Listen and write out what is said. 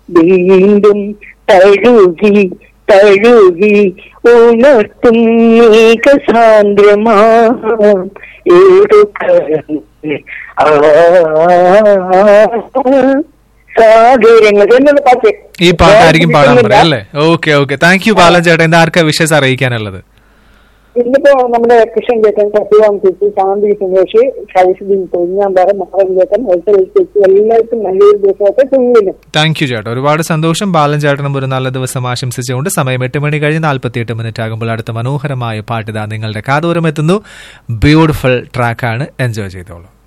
വീണ്ടും തഴുകി തഴുകി ഉണർത്തും ഏകസാന്ദ്രമാം ഏതു സാഗരങ്ങൾ എന്നുള്ള പാട്ട് ഈ പാട്ടായിരിക്കും പാടാൻ പറയാം അല്ലേ okay okay thank you Balan ചേട്ടാ എന്താ ആർക്കാ വിഷസ് അറിയിക്കാനുള്ളത് ഇന്നിപ്പോ നമ്മുടെ കൃഷ്ണൻ ചേട്ടൻ സത്യവാൻ ചേച്ചി ശാന്തി സുമേഷ് ഷൈസുദ്ദീൻ പൊഞ്ഞാമ്പാറ മഹാൻ ചേട്ടൻ ഹോട്ടൽ ചേച്ചി എല്ലാവർക്കും നല്ലൊരു ദിവസമൊക്കെ തുള്ളിനും താങ്ക് യു ചേട്ടാ ഒരുപാട് സന്തോഷം ബാലൻ ചേട്ടനും ഒരു നല്ല ദിവസം ആശംസിച്ചുകൊണ്ട് സമയം എട്ട് മണി കഴിഞ്ഞ് നാൽപ്പത്തിയെട്ട് മിനിറ്റ് ആകുമ്പോൾ അടുത്ത മനോഹരമായ പാട്ട് ഇതാ നിങ്ങളുടെ കാതോരം എത്തുന്നു ബ്യൂട്ടിഫുൾ ട്രാക്കാണ് എൻജോയ് ചെയ്തോളൂ